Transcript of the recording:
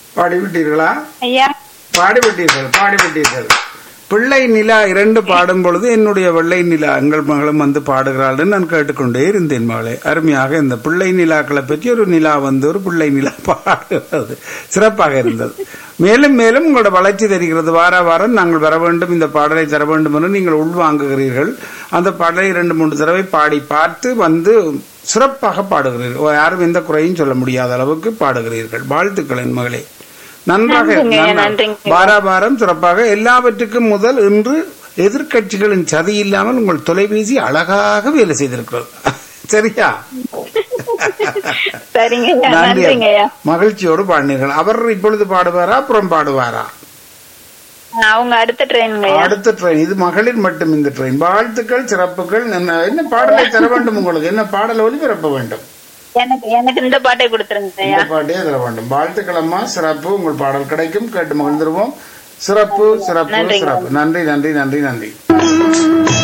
பாடிவிட்டீர்களா ஐயா பாடிவிட்டீர்கள் பாடிவிட்டீர்கள் பிள்ளை நிலா இரண்டு பாடும் பொழுது என்னுடைய வெள்ளை நிலா எங்கள் மகளும் வந்து பாடுகிறாள் நான் கேட்டுக்கொண்டே இருந்தேன் மகளே அருமையாக இந்த பிள்ளை நிலாக்களை பற்றி ஒரு நிலா வந்து ஒரு பிள்ளை நிலா பாடுகிறது சிறப்பாக இருந்தது மேலும் மேலும் உங்களோட வளர்ச்சி தெரிகிறது வார வாரம் நாங்கள் வர வேண்டும் இந்த பாடலை தர வேண்டும் என்று நீங்கள் உள்வாங்குகிறீர்கள் அந்த பாடலை இரண்டு மூன்று தடவை பாடி பார்த்து வந்து சிறப்பாக பாடுகிறீர்கள் யாரும் எந்த குறையும் சொல்ல முடியாத அளவுக்கு பாடுகிறீர்கள் வாழ்த்துக்கள் என் மகளே நன்றாக நன்றிங்க, நன்றாக. நன்றிங்க. வாராவாரம் சிறப்பாக எல்லாவற்றுக்கும் முதல் இன்று எதிர்க்கட்சிகளின் சதி இல்லாமல் உங்கள் தொலைபேசி அழகாக வேலை செய்திருக்கிறது சரியா சரிங்க ஐயா நன்றி நன்றிங்க ஐயா மகிழ்ச்சியோடு பாடினீர்கள் அவர் இப்பொழுது பாடுவாரா அப்புறம் பாடுவாரா அவங்க அடுத்த ட்ரெயினுங்க ஐயா அடுத்த ட்ரெயின் இது மகளிர் மட்டும் இந்த ட்ரெயின் வாழ்த்துக்கள் சிறப்புகள் என்ன என்ன பாடலை தர வேண்டும் உங்களுக்கு என்ன பாடல் ஒலிபரப்ப வேண்டும் எனக்கு எனக்கு இந்த பாட்டை கொடுத்துருங்க ஐயா இந்த பாட்டே தர வேண்டும் வாழ்த்துக்கள் அம்மா சிறப்பு உங்கள் பாடல் கிடைக்கும் கேட்டு மகிழ்ந்துருவோம் சிறப்பு சிறப்பு நன்றிங்க. சிறப்பு நன்றி நன்றி நன்றி நன்றி